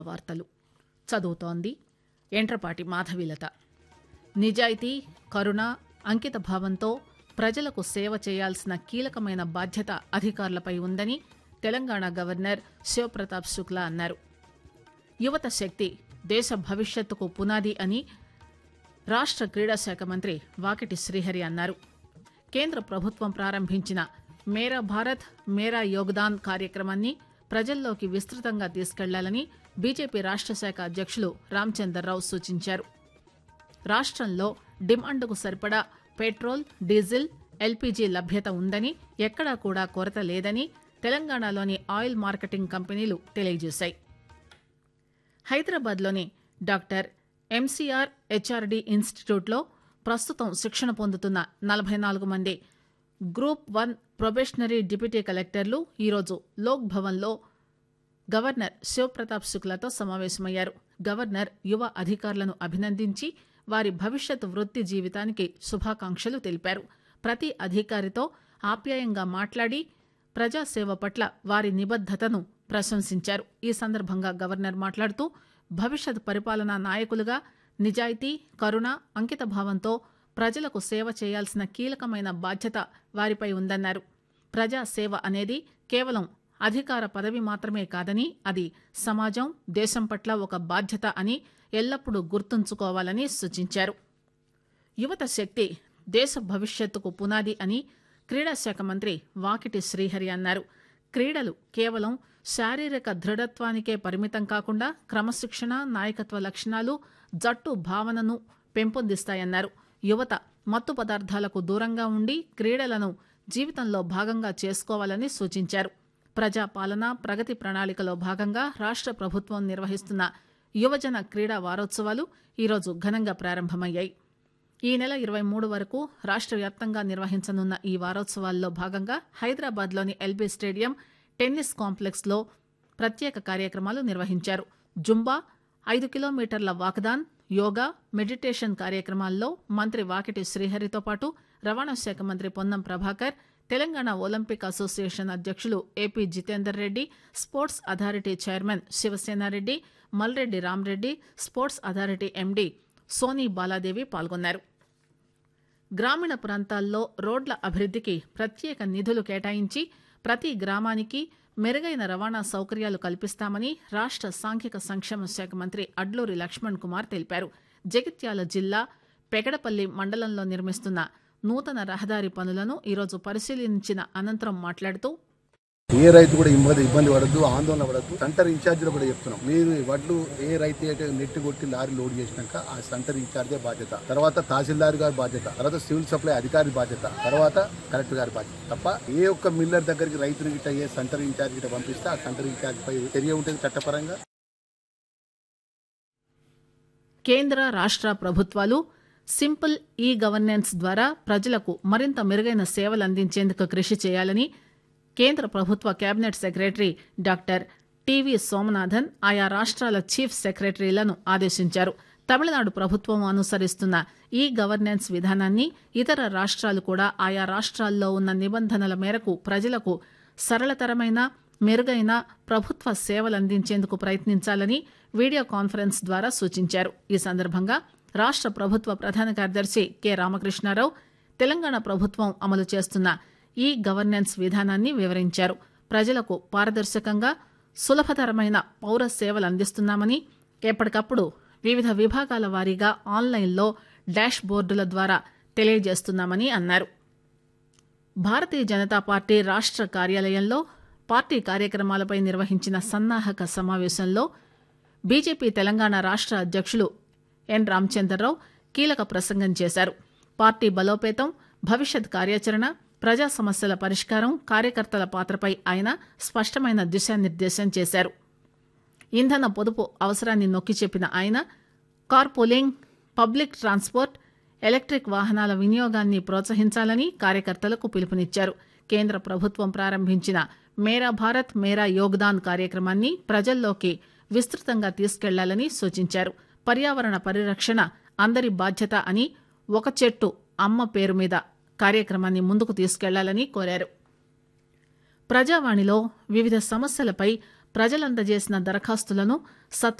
వార్తలు చదువుతోంది ఎంట్రపాటి మాధవీలత నిజాయితీ కరుణ అంకిత భావంతో ప్రజలకు సేవ చేయాల్సిన కీలకమైన బాధ్యత అధికారులపై ఉందని తెలంగాణ గవర్నర్ శివప్రతాప్ శుక్లా అన్నారు యువత శక్తి దేశ భవిష్యత్తుకు పునాది అని రాష్ట్ర క్రీడా శాఖ మంత్రి వాకిటి శ్రీహరి అన్నారు కేంద్ర ప్రభుత్వం ప్రారంభించిన మేరా భారత్ మేరా యోగదాన్ కార్యక్రమాన్ని ప్రజల్లోకి విస్తృతంగా తీసుకెళ్లాలని బీజేపీ రాష్ట్ర శాఖ అధ్యక్షులు రామచందర్రావు సూచించారు రాష్ట్రంలో డిమాండ్కు సరిపడా పెట్రోల్ డీజిల్ ఎల్పీజీ లభ్యత ఉందని ఎక్కడా కూడా కొరత లేదని తెలంగాణలోని ఆయిల్ మార్కెటింగ్ కంపెనీలు తెలియజేశాయి హైదరాబాద్లోని డాక్టర్ ఎంసీఆర్ హెచ్ఆర్డీ ఇన్స్టిట్యూట్లో ప్రస్తుతం శిక్షణ పొందుతున్న నలభై నాలుగు మంది గ్రూప్ వన్ ప్రొబేషనరీ డిప్యూటీ కలెక్టర్లు ఈరోజు లోక్ భవన్లో గవర్నర్ శివప్రతాప్ శుక్లాతో సమావేశమయ్యారు గవర్నర్ యువ అధికారులను అభినందించి వారి భవిష్యత్ వృత్తి జీవితానికి శుభాకాంక్షలు తెలిపారు ప్రతి అధికారితో ఆప్యాయంగా మాట్లాడి ప్రజాసేవ పట్ల వారి నిబద్దతను ప్రశంసించారు ఈ సందర్భంగా గవర్నర్ మాట్లాడుతూ భవిష్యత్ పరిపాలనా నాయకులుగా నిజాయితీ కరుణ అంకిత భావంతో ప్రజలకు సేవ చేయాల్సిన కీలకమైన బాధ్యత వారిపై ఉందన్నారు ప్రజా సేవ అనేది కేవలం అధికార పదవి మాత్రమే కాదని అది సమాజం దేశం పట్ల ఒక బాధ్యత అని ఎల్లప్పుడూ గుర్తుంచుకోవాలని సూచించారు యువత శక్తి దేశ భవిష్యత్తుకు పునాది అని క్రీడా శాఖ మంత్రి వాకిటి శ్రీహరి అన్నారు క్రీడలు కేవలం శారీరక దృఢత్వానికే పరిమితం కాకుండా క్రమశిక్షణ నాయకత్వ లక్షణాలు జట్టు భావనను పెంపొందిస్తాయన్నారు యువత మత్తు పదార్థాలకు దూరంగా ఉండి క్రీడలను జీవితంలో భాగంగా చేసుకోవాలని సూచించారు ప్రజాపాలన ప్రగతి ప్రణాళికలో భాగంగా రాష్ట్ర ప్రభుత్వం నిర్వహిస్తున్న యువజన క్రీడా వారోత్సవాలు ఈరోజు ఘనంగా ప్రారంభమయ్యాయి ఈ నెల ఇరవై మూడు వరకు రాష్ట్ర వ్యాప్తంగా నిర్వహించనున్న ఈ వారోత్సవాల్లో భాగంగా హైదరాబాద్లోని ఎల్బీ స్టేడియం టెన్నిస్ కాంప్లెక్స్లో ప్రత్యేక కార్యక్రమాలు నిర్వహించారు జుంబా ఐదు కిలోమీటర్ల వాకదాన్ యోగా మెడిటేషన్ కార్యక్రమాల్లో మంత్రి వాకిటి శ్రీహరితో పాటు రవాణా శాఖ మంత్రి పొన్నం ప్రభాకర్ తెలంగాణ ఒలింపిక్ అసోసియేషన్ అధ్యక్షులు AP Jithender Reddy sports authority chairman Sivasena Reddy Malreddy Ram Reddy sports authority MD Soni Baladevi పాల్గొన్నారు గ్రామీణ ప్రాంతాల్లో రోడ్ల అభివృద్ధికి ప్రత్యేక నిధులు కేటాయించి ప్రతి గ్రామానికి మెరుగైన రవాణా సౌకర్యాలు కల్పిస్తామని రాష్ట్ర సాంఘిక సంక్షేమ శాఖ మంత్రి అడ్లూరి లక్ష్మణ్ కుమార్ తెలిపారు జగిత్యాల జిల్లా పెగడపల్లి మండలంలో నిర్మిస్తున్న నూతన రహదారి పనులను ఈరోజు పరిశీలించిన అనంతరం మాట్లాడుతూ ఏ రైతు కూడా ఇబ్బంది ఇబ్బంది పడద్దు ఆందోళన పడద్దు సెంటర్ ఇన్ఛార్జీలు కూడా చెప్తున్నాం మీరు ఈ వడ్లు ఏ రైతు అయితే నెట్ కొట్టి లారీ లోడ్ చేసినాక ఆ సెంటర్ ఇన్ఛార్జే బాధ్యత తర్వాత తహసీల్దార్ గారి బాధ్యత తర్వాత సివిల్ సప్లై అధికారి బాధ్యత తర్వాత కలెక్టర్ గారి బాధ్యత తప్ప ఏ ఒక్క మిల్లర్ దగ్గరికి రైతుని గిట్ట ఏ సెంటర్ ఇన్ఛార్జ్ గిట్ట పంపిస్తే ఆ సెంటర్ ఇన్ఛార్జ్ పై చర్య ఉంటుంది చట్టపరంగా కేంద్ర రాష్ట్ర ప్రభుత్వాలు సింపుల్ ఈ గవర్నెన్స్ ద్వారా ప్రజలకు మరింత మెరుగైన సేవలు అందించేందుకు కృషి చేయాలని కేంద్ర ప్రభుత్వ cabinet secretary doctor T V Somanathan ఆయా రాష్ట్రాల చీఫ్ సెక్రటరీలను ఆదేశించారు తమిళనాడు ప్రభుత్వం అనుసరిస్తున్న ఈ గవర్నెన్స్ విధానాన్ని ఇతర రాష్ట్రాలు కూడా ఆయా రాష్ట్రాల్లో ఉన్న నిబంధనల మేరకు ప్రజలకు సరళతరమైన మెరుగైన ప్రభుత్వ సేవలు అందించేందుకు ప్రయత్నించాలని వీడియో కాన్ఫరెన్స్ ద్వారా సూచించారు ఈ సందర్భంగా రాష్ట్ర ప్రభుత్వ ప్రధాన కార్యదర్శి కె రామకృష్ణారావు తెలంగాణ ప్రభుత్వం అమలు చేస్తున్న ఈ గవర్నెన్స్ విధానాన్ని వివరించారు ప్రజలకు పారదర్శకంగా సులభతరమైన పౌర సేవలు అందిస్తున్నామని ఎప్పటికప్పుడు వివిధ విభాగాల వారీగా ఆన్లైన్లో డాష్ బోర్డుల ద్వారా తెలియజేస్తున్నామని అన్నారు భారతీయ జనతా పార్టీ రాష్ట్ర కార్యాలయంలో పార్టీ కార్యక్రమాలపై నిర్వహించిన సన్నాహక సమావేశంలో బీజేపీ తెలంగాణ రాష్ట్ర అధ్యక్షులు ఎన్ రామచంద్రరావు కీలక ప్రసంగం చేశారు పార్టీ బలోపేతం భవిష్యత్ కార్యాచరణ ప్రజా సమస్యల పరిష్కారం కార్యకర్తల పాత్రపై ఆయన స్పష్టమైన దిశానిర్దేశం చేశారు ఇంధన పొదుపు అవసరాన్ని నొక్కి చెప్పిన ఆయన car pooling public transport electric వాహనాల వినియోగాన్ని ప్రోత్సహించాలని కార్యకర్తలకు పిలుపునిచ్చారు కేంద్ర ప్రభుత్వం ప్రారంభించిన మేరా భారత్ మేరా యోగదాన్ కార్యక్రమాన్ని ప్రజల్లోకి విస్తృతంగా తీసుకెళ్లాలని సూచించారు పర్యావరణ పరిరక్షణ అందరి బాధ్యత అని ఒక చెట్టు అమ్మ పేరు మీద కార్యక్రమాన్ని ముందుకు తీసుకెళ్లాలని కోరారు ప్రజావాణిలో వివిధ సమస్యలపై ప్రజలందజేసిన దరఖాస్తులను సత్